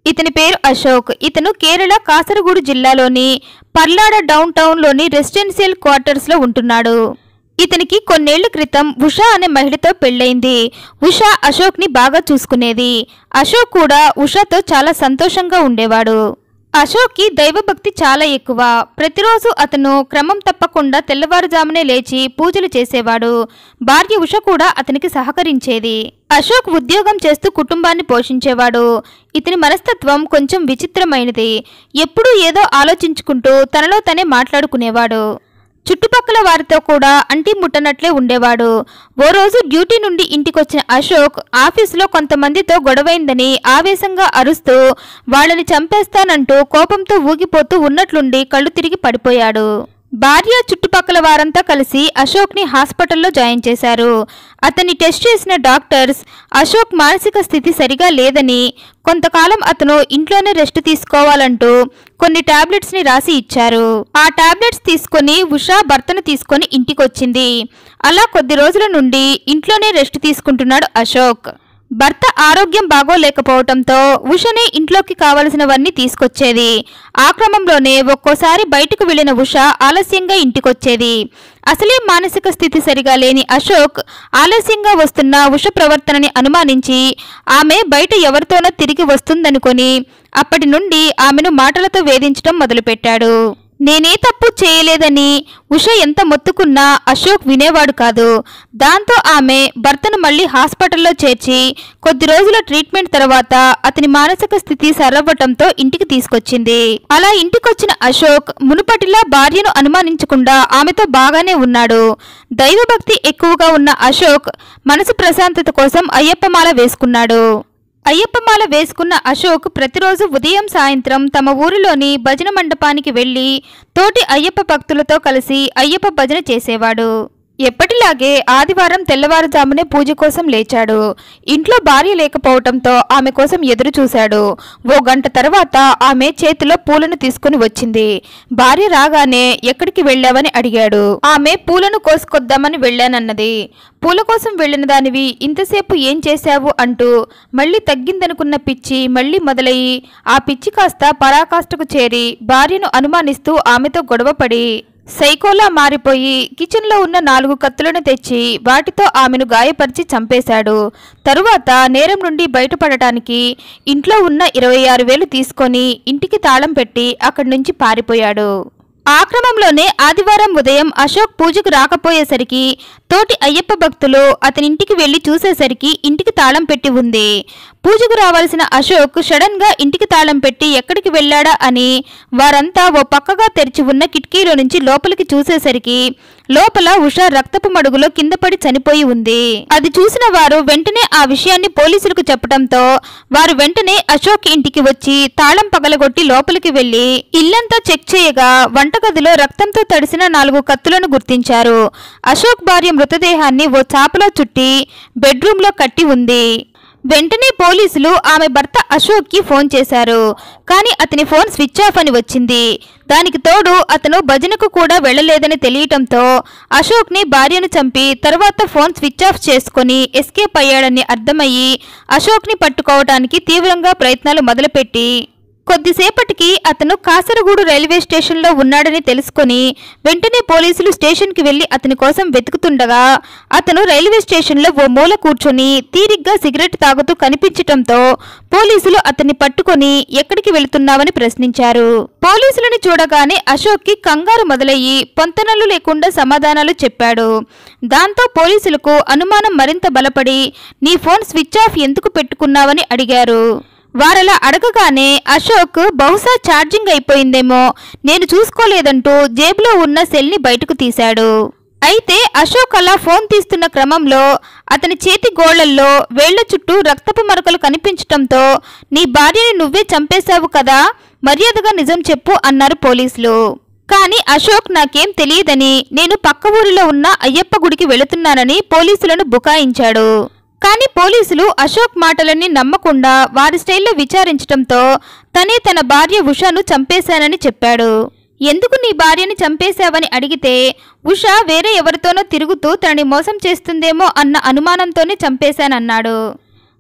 ఇతని పేరు అశోక్ ఇతను కేరళ కాసరగూడు జిల్లాలోని పర్లాడ డౌన్ టౌన్లోని రెసిడెన్షియల్ క్వార్టర్స్లో ఉంటున్నాడు ఇతనికి కొన్నేళ్ల క్రితం ఉషా అనే మహిళతో పెళ్ళైంది ఉషా అశోక్ని బాగా చూసుకునేది అశోక్ కూడా ఉషాతో చాలా సంతోషంగా ఉండేవాడు అశోక్కి దైవభక్తి చాలా ఎక్కువ ప్రతిరోజు అతను క్రమం తప్పకుండా తెల్లవారుజామునే లేచి పూజలు చేసేవాడు భార్య ఉష కూడా అతనికి సహకరించేది అశోక్ ఉద్యోగం చేస్తూ కుటుంబాన్ని పోషించేవాడు ఇతని మనస్తత్వం కొంచెం విచిత్రమైనది ఎప్పుడూ ఏదో ఆలోచించుకుంటూ తనలో తనే మాట్లాడుకునేవాడు చుట్టుపక్కల వారితో కూడా అంటి ముట్టనట్లే ఉండేవాడు ఓ రోజు డ్యూటీ నుండి ఇంటికొచ్చిన అశోక్ ఆఫీసులో కొంతమందితో గొడవైందని ఆవేశంగా అరుస్తూ వాళ్ళని చంపేస్తానంటూ కోపంతో ఊగిపోతూ ఉన్నట్లుండి కళ్ళు తిరిగి పడిపోయాడు భార్య చుట్టుపక్కల వారంతా కలిసి అశోక్ని హాస్పిటల్లో జాయిన్ చేశారు అతన్ని టెస్ట్ చేసిన డాక్టర్స్ అశోక్ మానసిక స్థితి సరిగా లేదని కొంతకాలం అతను ఇంట్లోనే రెస్ట్ తీసుకోవాలంటూ కొన్ని టాబ్లెట్స్ ని రాసి ఇచ్చారు ఆ టాబ్లెట్స్ తీసుకొని ఉషా భర్తను తీసుకొని ఇంటికొచ్చింది అలా కొద్ది రోజుల నుండి ఇంట్లోనే రెస్ట్ తీసుకుంటున్నాడు అశోక్ భర్త ఆరోగ్యం బాగోలేకపోవటంతో ఉషనే ఇంట్లోకి కావలసినవన్నీ తీసుకొచ్చేది ఆ క్రమంలోనే ఒక్కోసారి బయటకు వెళ్లిన ఉష ఆలస్యంగా ఇంటికొచ్చేది అసలే మానసిక స్థితి సరిగా లేని అశోక్ ఆలస్యంగా వస్తున్న ఉష ప్రవర్తనని అనుమానించి ఆమె బయట ఎవరితోనో తిరిగి వస్తుందనుకొని అప్పటి నుండి ఆమెను మాటలతో వేధించడం మొదలుపెట్టాడు నేనే తప్పు చేయలేదని ఉష ఎంత మొత్తుకున్నా అశోక్ వినేవాడు కాదు దాంతో ఆమె భర్తను మళ్ళీ హాస్పిటల్లో చేర్చి కొద్ది రోజుల ట్రీట్మెంట్ తర్వాత అతని మానసిక స్థితి సరవ్వటంతో ఇంటికి తీసుకొచ్చింది అలా ఇంటికొచ్చిన అశోక్ మునుపటిలా భార్యను అనుమానించకుండా ఆమెతో బాగానే ఉన్నాడు దైవభక్తి ఎక్కువగా ఉన్న అశోక్ మనసు ప్రశాంతత కోసం అయ్యప్పమాల వేసుకున్నాడు అయ్యప్పమాల వేసుకున్న అశోక్ ప్రతిరోజు ఉదయం సాయంత్రం తమ ఊరిలోని భజన మండపానికి వెళ్లి తోటి అయ్యప్ప భక్తులతో కలిసి అయ్యప్ప భజన చేసేవాడు ఎప్పటిలాగే ఆదివారం తెల్లవారుజామునే పూజ కోసం లేచాడు ఇంట్లో భార్య లేకపోవటంతో ఆమె కోసం ఎదురు చూశాడు ఓ గంట తర్వాత ఆమె చేతిలో పూలను తీసుకుని వచ్చింది భార్య రాగానే ఎక్కడికి వెళ్ళావని అడిగాడు ఆమె పూలను కోసుకొద్దామని వెళ్ళానన్నది పూల కోసం వెళ్ళిన దానివి ఇంతసేపు ఏం చేశావు అంటూ మళ్ళీ తగ్గిందనుకున్న పిచ్చి మళ్ళీ మొదలయ్యి ఆ పిచ్చి కాస్త పరాకాష్ఠకు చేరి భార్యను అనుమానిస్తూ ఆమెతో గొడవపడి సైకోలా మారిపోయి కిచెన్లో ఉన్న నాలుగు కత్తులను తెచ్చి వాటితో ఆమెను గాయపరిచి చంపేశాడు తరువాత నేరం నుండి బయటపడటానికి ఇంట్లో ఉన్న ఇరవై ఆరు వేలు తీసుకొని ఇంటికి తాళం పెట్టి అక్కడి నుంచి పారిపోయాడు ఆ క్రమంలోనే ఆదివారం ఉదయం అశోక్ పూజకు రాకపోయేసరికి తోటి అయ్యప్ప భక్తులు అతని ఇంటికి వెళ్లి చూసేసరికి ఇంటికి తాళం పెట్టి ఉంది పూజకు రావాల్సిన అశోక్ సడన్ గా ఇంటికి తాళం పెట్టి ఎక్కడికి వెళ్ళాడా అని వారంతా ఓ పక్కగా తెరిచి ఉన్న కిటికీలో నుంచి లోపలికి చూసేసరికి లోపల ఉష రక్తపు మడుగులో కింద పడి చనిపోయి ఉంది అది చూసిన వారు వెంటనే ఆ విషయాన్ని పోలీసులకు చెప్పడంతో వారు వెంటనే అశోక్ ఇంటికి వచ్చి తాళం పగలగొట్టి లోపలికి వెళ్లి ఇల్లంతా చెక్ చేయగా వంటగదిలో రక్తంతో తడిసిన నాలుగు కత్తులను గుర్తించారు అశోక్ భార్య మృతదేహాన్ని ఓ చాపలో చుట్టి బెడ్రూమ్లో కట్టి ఉంది వెంటనే పోలీసులు ఆమె భర్త అశోక్కి ఫోన్ చేశారు కానీ అతని ఫోన్ స్విచ్ ఆఫ్ అని వచ్చింది దానికి తోడు అతను భజనకు కూడా వెళ్ళలేదని తెలియటంతో అశోక్ని భార్యను చంపి తర్వాత ఫోన్ స్విచ్ ఆఫ్ చేసుకొని ఎస్కేప్ అయ్యాడని అర్థమయ్యి అశోక్ని పట్టుకోవడానికి తీవ్రంగా ప్రయత్నాలు మొదలుపెట్టి కొద్దిసేపటికి అతను కాసరగూడు రైల్వే స్టేషన్లో ఉన్నాడని తెలుసుకొని వెంటనే పోలీసులు స్టేషన్కి వెళ్లి అతని కోసం వెతుకుతుండగా అతను రైల్వే స్టేషన్లో ఓ మూల కూర్చొని తీరిగ్గా సిగరెట్ తాగుతూ కనిపించటంతో పోలీసులు అతన్ని పట్టుకొని ఎక్కడికి వెళుతున్నావని ప్రశ్నించారు పోలీసులను చూడగానే అశోక్కి కంగారు మొదలయ్యి పొంతనలు లేకుండా సమాధానాలు చెప్పాడు దాంతో పోలీసులకు అనుమానం మరింత బలపడి నీ ఫోన్ స్విచ్ ఆఫ్ ఎందుకు పెట్టుకున్నావని అడిగారు వారలా అడగగానే అశోక్ బహుశా ఛార్జింగ్ అయిపోయిందేమో నేను చూసుకోలేదంటూ జేబులో ఉన్న సెల్ని బయటకు తీశాడు అయితే అశోక్ అలా ఫోన్ తీస్తున్న క్రమంలో అతని చేతి గోళ్లల్లో వేళ్ల చుట్టూ రక్తపు మరకలు కనిపించటంతో నీ భార్యని నువ్వే చంపేశావు కదా మర్యాదగా నిజం చెప్పు అన్నారు పోలీసులు కానీ అశోక్ నాకేం తెలియదని నేను పక్క ఊరిలో ఉన్న అయ్యప్ప గుడికి వెళుతున్నానని పోలీసులను బుకాయించాడు కానీ పోలీసులు అశోక్ మాటలన్నీ నమ్మకుండా వారి స్టైల్లో విచారించడంతో తనే తన భార్య ఉషాను చంపేశానని చెప్పాడు ఎందుకు నీ భార్యని చంపేశావని అడిగితే ఉష వేరే ఎవరితోనో తిరుగుతూ తనని మోసం చేస్తుందేమో అన్న అనుమానంతోనే చంపేశానన్నాడు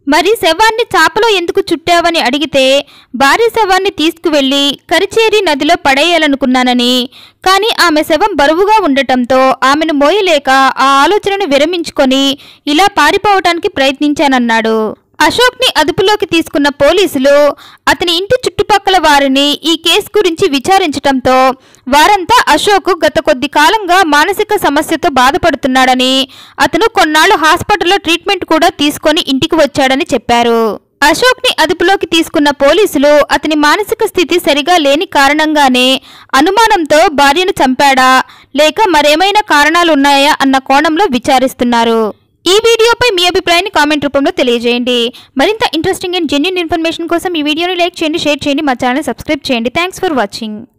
మరి శవాన్ని చాపలో ఎందుకు చుట్టావని అడిగితే భార్య శవాన్ని తీసుకువెళ్లి కరిచేరి నదిలో పడేయాలనుకున్నానని కానీ ఆమె శవం బరువుగా ఉండటంతో ఆమెను మోయలేక ఆ ఆలోచనను విరమించుకొని ఇలా పారిపోవటానికి ప్రయత్నించానన్నాడు అశోక్ని అదుపులోకి తీసుకున్న పోలీసులు అతని ఇంటి చుట్టుపక్కల వారిని ఈ కేసు గురించి విచారించటంతో వారంతా అశోక్ గత కొద్ది కాలంగా మానసిక సమస్యతో బాధపడుతున్నాడని అతను కొన్నాళ్ళు హాస్పిటల్లో ట్రీట్మెంట్ కూడా తీసుకొని ఇంటికి వచ్చాడని చెప్పారు అశోక్ని అదుపులోకి తీసుకున్న పోలీసులు అతని మానసిక స్థితి సరిగా లేని కారణంగానే అనుమానంతో భార్యను చంపాడా లేక మరేమైనా కారణాలున్నాయా అన్న కోణంలో విచారిస్తున్నారు ఈ వీడియోపై మీ అభిప్రాయాన్ని కామెంట్ రూపంలో తెలియజేయండి మరింత ఇంట్రెస్టింగ్ అండ్ జెన్యున్ ఇన్ఫర్మేషన్ కోసం ఈ వీడియోని లైక్ చేయండి షేర్ చేయండి మా ఛానల్ సబ్స్క్రైబ్ చేయండి థ్యాంక్స్ ఫర్ వాచింగ్